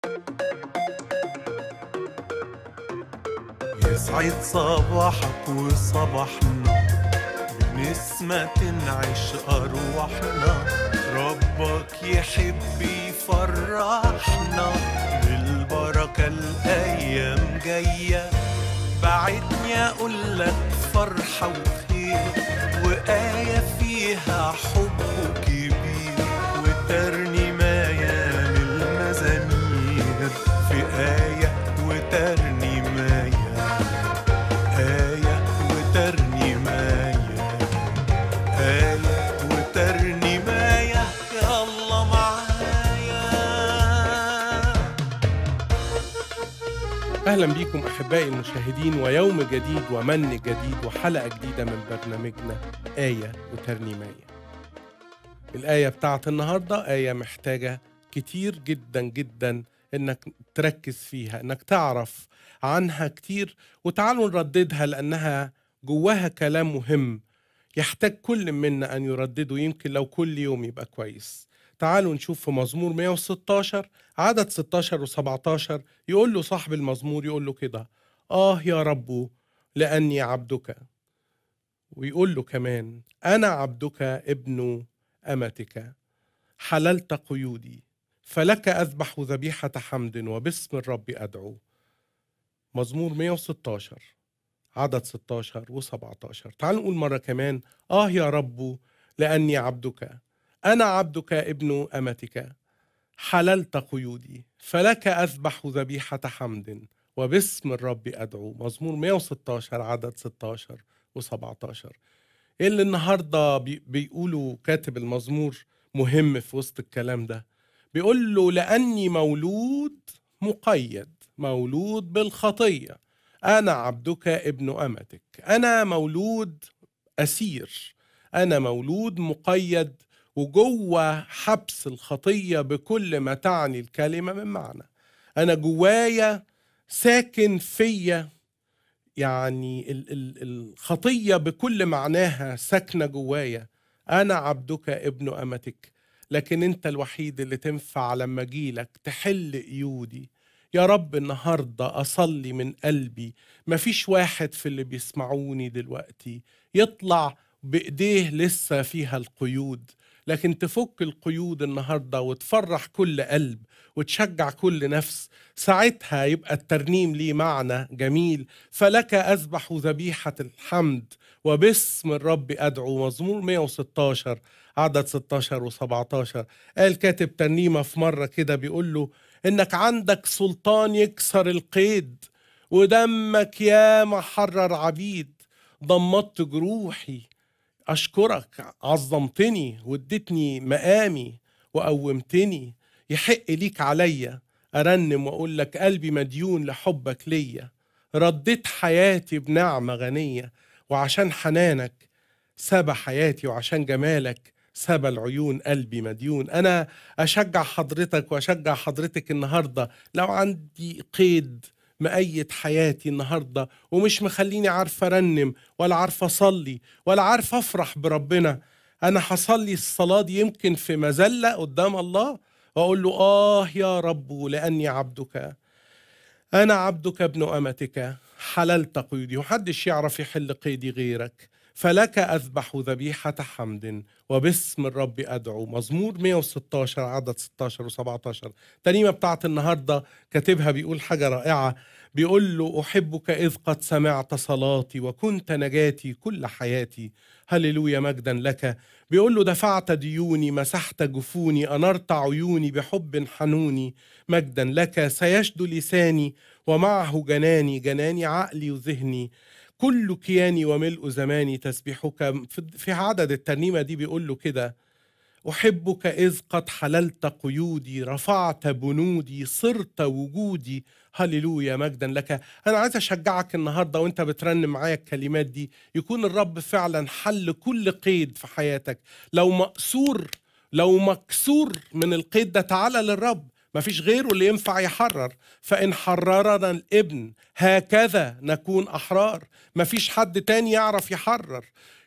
يسعد صباحك وصباحنا بنسمة تنعش أرواحنا ربك يحب يفرحنا بالبركة الأيام جاية بعدني أقول لك فرحة وخير وآية فيها حب كبير وترنيماية للمزامير في آية وترنيماية آية وترنيماية آية وترنيماية يا الله معايا أهلا بكم أحبائي المشاهدين ويوم جديد ومن جديد وحلقة جديدة من برنامجنا آية وترنيمية الآية بتاعت النهاردة آية محتاجة كتير جدا جدا إنك تركز فيها إنك تعرف عنها كتير وتعالوا نرددها لأنها جواها كلام مهم يحتاج كل منا أن يردده يمكن لو كل يوم يبقى كويس تعالوا نشوف في مزمور 116 عدد 16 و17 يقول له صاحب المزمور يقول له كده آه يا رب لأني عبدك ويقول له كمان أنا عبدك ابن أمتك حللت قيودي فلك أذبح ذبيحة حمد وباسم الرب أدعو مزمور 116 عدد 16 و17 تعالوا نقول مرة كمان آه يا رب لأني عبدك أنا عبدك ابن أمتك حللت قيودي فلك أذبح ذبيحة حمد وباسم الرب أدعو مزمور 116 عدد 16 و17 اللي النهاردة بي- بيقولوا كاتب المزمور مهم في وسط الكلام ده بيقول له لأني مولود مقيد مولود بالخطية أنا عبدك ابن أمتك أنا مولود أسير أنا مولود مقيد وجوه حبس الخطية بكل ما تعني الكلمة من معنى أنا جوايا ساكن فيا يعني ال- ال- الخطية بكل معناها ساكنة جوايا أنا عبدك ابن أمتك لكن أنت الوحيد اللي تنفع لما أجيلك تحل قيودي يا رب النهاردة أصلي من قلبي مفيش واحد في اللي بيسمعوني دلوقتي يطلع بإيديه لسه فيها القيود لكن تفك القيود النهارده وتفرح كل قلب وتشجع كل نفس ساعتها يبقى الترنيم ليه معنى جميل فلك أذبح ذبيحة الحمد وباسم الرب أدعو مزمور 116 عدد 16 و17 قال كاتب ترنيمة في مرة كده بيقول له إنك عندك سلطان يكسر القيد ودمك يا محرر عبيد ضمدت جروحي أشكرك عظمتني واديتني مقامي وقومتني يحق ليك عليا أرنم وأقول لك قلبي مديون لحبك ليا رديت حياتي بنعمة غنية وعشان حنانك سبى حياتي وعشان جمالك سبى العيون قلبي مديون أنا أشجع حضرتك وأشجع حضرتك النهاردة لو عندي قيد مقيد حياتي النهاردة ومش مخليني عارفة أرنم ولا عارفة أصلي ولا عارفة أفرح بربنا أنا هصلي الصلاة دي يمكن في مذلة قدام الله وأقول له آه يا رب لأني عبدك أنا عبدك ابن أمتك حللت قيدي وحدش يعرف يحل قيدي غيرك فلك أذبح ذبيحة حمد وباسم الرب أدعو مزمور 116 عدد 16 و17 ترنيمة بتاعت النهاردة كاتبها بيقول حاجة رائعة بيقول له أحبك إذ قد سمعت صلاتي وكنت نجاتي كل حياتي هللويا مجدا لك بيقول له دفعت ديوني مسحت جفوني أنرت عيوني بحب حنوني مجدا لك سيشدو لساني ومعه جناني جناني عقلي وذهني كل كياني وملء زماني تسبحك في- في عدد الترنيمة دي بيقول له كده أحبك إذ قد حللت قيودي رفعت بنودي صرت وجودي هللويا مجدا لك أنا عايز أشجعك النهاردة وأنت بترنم معايا الكلمات دي يكون الرب فعلا حل كل قيد في حياتك لو مأسور لو مكسور من القيد ده تعالى للرب مفيش غيره اللي ينفع يحرر فإن حررنا الابن هكذا نكون أحرار مفيش حد تاني يعرف يحرر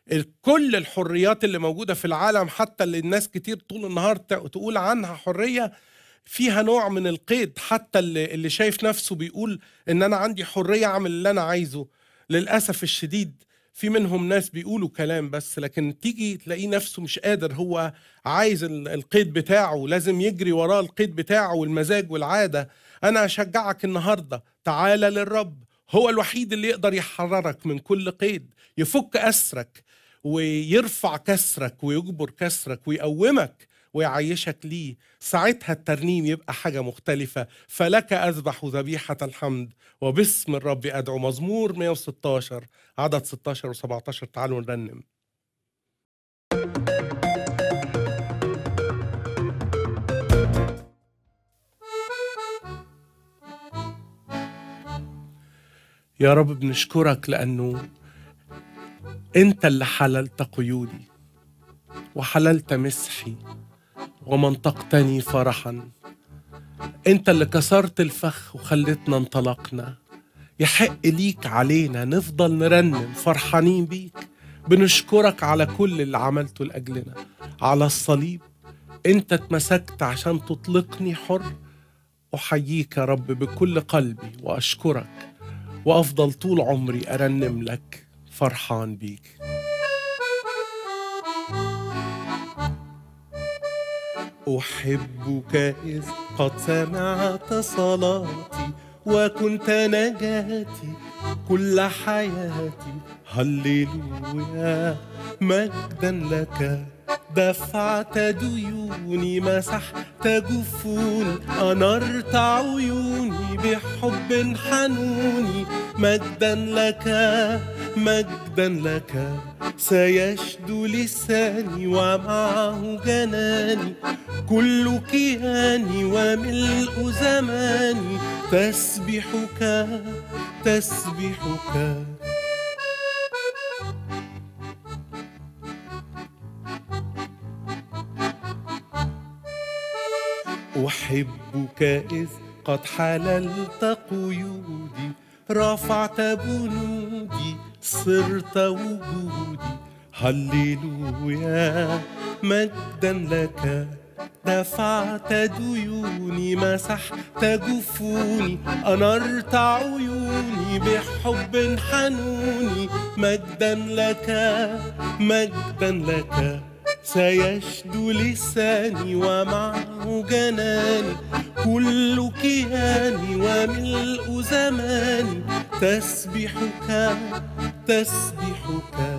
كل الحريات اللي موجودة في العالم حتى اللي الناس كتير طول النهار ت- تقول عنها حرية فيها نوع من القيد حتى اللي, اللي شايف نفسه بيقول ان انا عندي حريه اعمل اللي انا عايزه للاسف الشديد في منهم ناس بيقولوا كلام بس لكن تيجي تلاقيه نفسه مش قادر هو عايز ال- القيد بتاعه لازم يجري وراه القيد بتاعه والمزاج والعاده انا اشجعك النهارده تعالى للرب هو الوحيد اللي يقدر يحررك من كل قيد يفك اسرك ويرفع كسرك ويجبر كسرك ويقومك ويعيشك ليه ساعتها الترنيم يبقى حاجة مختلفة فلك أذبح ذبيحة الحمد وباسم الرب أدعو مزمور 116 عدد 16 و17 تعالوا نرنم يا رب بنشكرك لأنه أنت اللي حللت قيودي وحللت مسحي ومنطقتني فرحا انت اللي كسرت الفخ وخلتنا انطلقنا يحق ليك علينا نفضل نرنم فرحانين بيك بنشكرك على كل اللي عملته لأجلنا على الصليب انت اتمسكت عشان تطلقني حر أحييك يا رب بكل قلبي وأشكرك وأفضل طول عمري أرنم لك فرحان بيك أحبك إذ قد سمعت صلاتي وكنت نجاتي كل حياتي هللويا مجدا لك دفعت ديوني مسحت جفوني أنرت عيوني بحب حنوني مجدا لك مجدا لك سيشد لساني ومعه جناني كل كياني وملء زماني تسبحك تسبحك أحبك إذ قد حللت قيودي رفعت بنودي صرت وجودي هللويا مجدا لك دفعت ديوني مسحت جفوني أنرت عيوني بحب حنوني مجدا لك مجدا لك سيشد لساني ومعه جناني كل كياني وملء زماني تسبحك تسبحك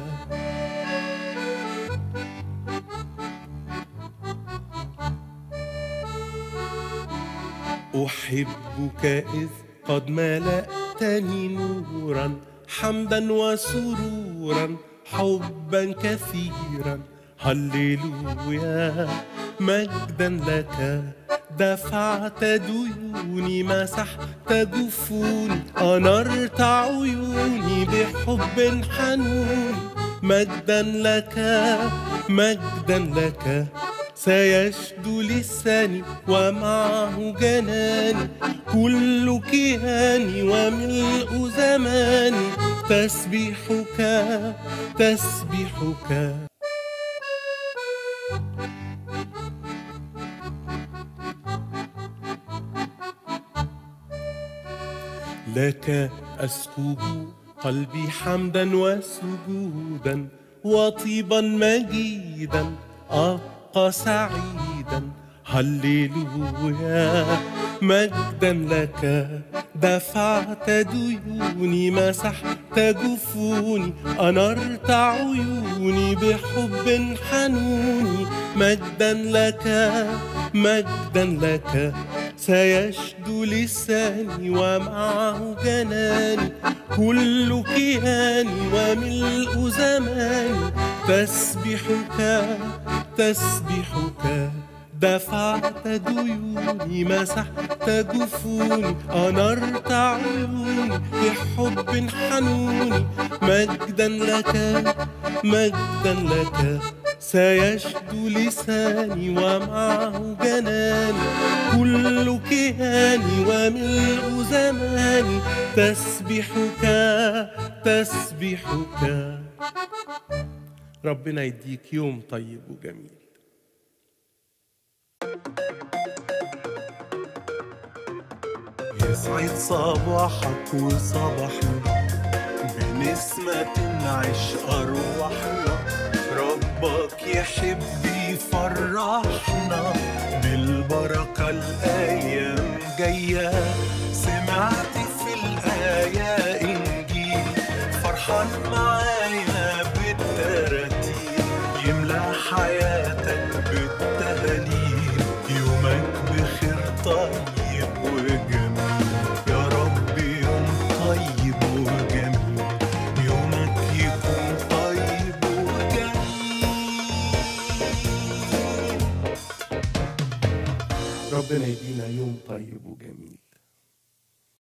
أحبك إذ قد ملأتني نورا حمدا وسرورا حبا كثيرا هللويا مجدا لك دفعت ديوني مسحت جفوني أنرت عيوني بحب حنوني مجدا لك مجدا لك سيشد لساني ومعه جناني كل كياني وملء زماني تسبحك تسبحك لك أسكب قلبي حمدا وسجودا وطيبا مجيدا أبقى سعيدا هللويا مجدا لك دفعت ديوني مسحت جفوني أنرت عيوني بحب حنوني مجدا لك مجدا لك سيشد لساني ومعه جناني كل كياني وملء زماني تسبحك تسبحك دفعت ديوني مسحت جفوني أنرت عيوني بحب حنوني مجدا لك مجدا لك سيشد لساني ومعه جناني كل كياني وملء زماني تسبحك تسبحك ربنا يديك يوم طيب وجميل يسعد صباحك وصباحنا بنسمة تنعش أرواحنا ربك يحب يفرحنا بالبركة الأيام جاية سمعت في الآية إنجيل فرحان معايا بالتراتيل يملى حياتك بالتهاليل يومك بخير طيب وجميل يا رب يوم طيب وجميل يومك يكون طيب وجميل ربنا يدينا يوم طيب وجميل